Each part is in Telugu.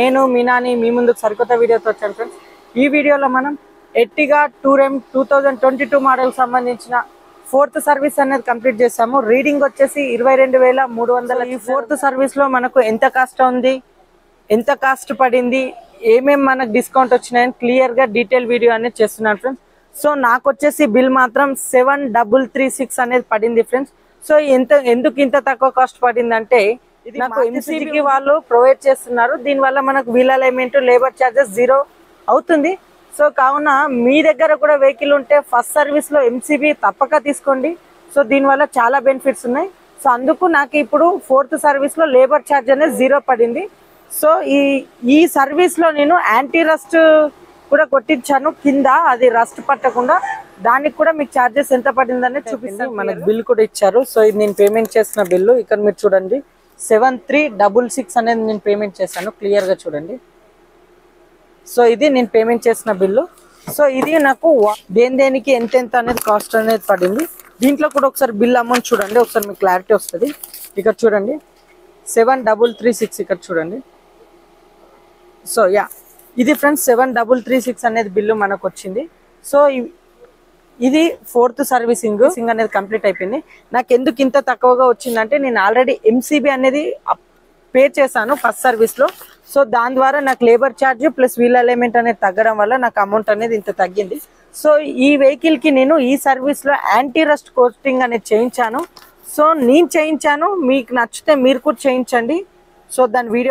నేను మీనాని మీ ముందుకు సరికొత్త వీడియోతో వచ్చాను ఫ్రెండ్స్ ఈ వీడియోలో మనం Ertiga Tour M two thousand twenty two model సంబంధించిన ఫోర్త్ సర్వీస్ అనేది కంప్లీట్ చేసాము రీడింగ్ వచ్చేసి ఇరవై రెండు వేల మూడు వందల ఈ ఫోర్త్ సర్వీస్ లో మనకు ఎంత కాస్ట్ ఉంది ఎంత కాస్ట్ పడింది ఏమేం మనకు డిస్కౌంట్ వచ్చినాయని క్లియర్ గా డీటెయిల్ వీడియో అనేది చేస్తున్నాను ఫ్రెండ్స్ సో నాకు వచ్చేసి బిల్ మాత్రం సెవెన్ డబుల్ త్రీ సిక్స్ అనేది పడింది ఫ్రెండ్స్ సో ఎంత ఎందుకు ఇంత తక్కువ కాస్ట్ పడింది అంటే ఇది నాకు ఎంసీబీకి వాళ్ళు ప్రొవైడ్ చేస్తున్నారు దీని వల్ల మనకు wheel alignment labour charges zero అవుతుంది సో కావున మీ దగ్గర కూడా వెహికల్ ఉంటే ఫస్ట్ సర్వీస్ లో ఎంసీబీ తప్పక తీసుకోండి సో దీనివల్ల చాలా బెనిఫిట్స్ ఉన్నాయి సో అందుకు నాకు ఇప్పుడు ఫోర్త్ సర్వీస్ లో లేబర్ ఛార్జ్ అనేది జీరో పడింది సో ఈ ఈ సర్వీస్ లో నేను యాంటీ రస్ట్ కూడా కొట్టించాను కింద అది రస్ట్ పట్టకుండా దానికి కూడా మీకు ఛార్జెస్ ఎంత పడింది అనేది చూపిస్తాను మనకు బిల్ కూడా ఇచ్చారు సో ఇది నేను పేమెంట్ చేసిన బిల్లు ఇక్కడ మీరు చూడండి సెవెన్ త్రీ డబుల్ సిక్స్ అనేది నేను పేమెంట్ చేశాను క్లియర్ గా చూడండి సో ఇది నేను పేమెంట్ చేసిన బిల్లు సో ఇది నాకు వా- దేని దేనికి ఎంత ఎంత అనేది కాస్ట్ అనేది పడింది దీంట్లో కూడా ఒకసారి బిల్ అమౌంట్ చూడండి ఒకసారి మీకు క్లారిటీ వస్తుంది ఇక్కడ చూడండి సెవెన్ డబుల్ త్రీ సిక్స్ ఇక్కడ చూడండి సో యా ఇది friends seven double three six అనేది బిల్లు మనకు వచ్చింది సో ఇ- ఇది ఫోర్త్ సర్వీసింగ్ సింగ్ అనేది కంప్లీట్ అయిపోయింది నాకు ఎందుకు ఇంత తక్కువగా వచ్చిందంటే నేను ఆల్రెడీ ఎంసీబీ అనేది పే చేశాను ఫస్ట్ సర్వీస్ లో సో దాని ద్వారా నాకు labour charge plus wheel alignment అనేది తగ్గడం వల్ల నాకు అమౌంట్ అనేది ఇంత తగ్గింది సో ఈ వెహికల్ కి నేను ఈ సర్వీస్ లో యాంటీ రస్ట్ కోటింగ్ అనేది చేయించాను సో నేను చేయించాను మీకు నచ్చితే మీరు కూడా చేయించండి సో దాని వీడియో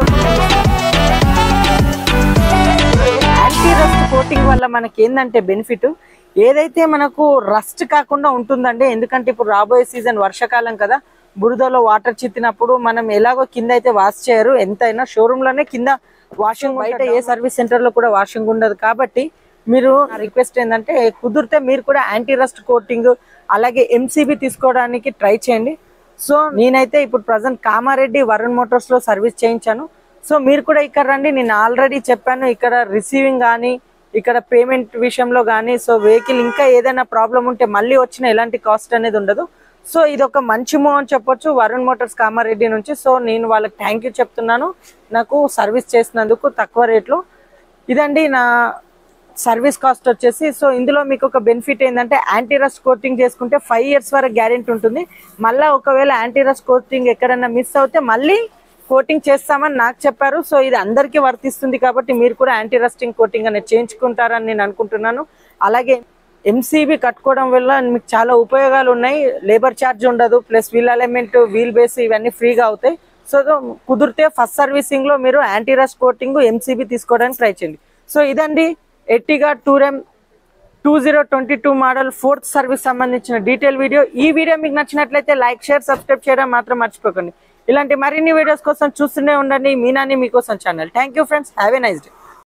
యాంటీ రస్ట్ కోటింగ్ వల్ల మనకి ఏంటంటే బెనిఫిట్ ఏదైతే మనకు రస్ట్ కాకుండా ఉంటుందండి ఎందుకంటే ఇప్పుడు రాబోయే సీజన్ వర్షాకాలం కదా బురదలో వాటర్ చిత్తినప్పుడు మనం ఎలాగో కింద అయితే వాష్ చేయరు ఎంతైనా షోరూమ్ లోనే కింద వాషింగ్ బయట ఏ సర్వీస్ సెంటర్ లో కూడా వాషింగ్ ఉండదు కాబట్టి మీరు రిక్వెస్ట్ ఏంటంటే కుదిరితే మీరు కూడా యాంటీ రస్ట్ కోటింగ్ అలాగే ఎంసీబీ తీసుకోవడానికి ట్రై చేయండి సో నేనైతే ఇప్పుడు ప్రజెంట్ కామారెడ్డి వరుణ్ మోటార్స్ లో సర్వీస్ చేయించాను సో మీరు కూడా ఇక్కడ రండి నేను ఆల్రెడీ చెప్పాను ఇక్కడ రిసీవింగ్ కానీ ఇక్కడ పేమెంట్ విషయంలో కానీ సో వెహికల్ ఇంకా ఏదైనా ప్రాబ్లం ఉంటే మళ్ళీ వచ్చిన ఎలాంటి కాస్ట్ అనేది ఉండదు సో ఇది ఒక మంచి మూవ్ అని చెప్పొచ్చు వరుణ్ మోటార్స్ కామారెడ్డి నుంచి సో నేను వాళ్ళకి థ్యాంక్ యూ చెప్తున్నాను నాకు సర్వీస్ చేసినందుకు తక్కువ రేట్లో ఇదండి నా సర్వీస్ కాస్ట్ వచ్చేసి సో ఇందులో మీకు ఒక బెనిఫిట్ ఏంటంటే యాంటీ రస్ట్ కోటింగ్ చేసుకుంటే ఫైవ్ ఇయర్స్ వరకు గ్యారెంటీ ఉంటుంది మళ్ళీ ఒకవేళ యాంటీ రస్ట్ కోటింగ్ ఎక్కడైనా మిస్ అవుతే మళ్ళీ కోటింగ్ చేస్తామని నాకు చెప్పారు సో ఇది అందరికీ వర్తిస్తుంది కాబట్టి మీరు కూడా యాంటీ రస్టింగ్ కోటింగ్ అనేది చేయించుకుంటారని నేను అనుకుంటున్నాను అలాగే ఎంసీబీ కట్టుకోవడం వల్ల మీకు చాలా ఉపయోగాలు ఉన్నాయి లేబర్ ఛార్జ్ ఉండదు plus wheel alignment wheel base ఇవన్నీ ఫ్రీగా అవుతాయి సో కుదిరితే ఫస్ట్ సర్వీసింగ్ లో మీరు యాంటీ రస్ట్ కోటింగ్ ఎంసీబీ తీసుకోవడానికి ట్రై చేయండి సో ఇదండి Ertiga Tour M two zero twenty two model fourth service సంబంధించిన డీటెయిల్ వీడియో ఈ వీడియో మీకు నచ్చినట్లయితే లైక్ షేర్ సబ్స్క్రైబ్ చేయడం మాత్రం మర్చిపోకండి ఇలాంటి మరిన్ని వీడియోస్ కోసం చూస్తూనే ఉండండి మీనాని మీకోసం channel thank you friends have a nice day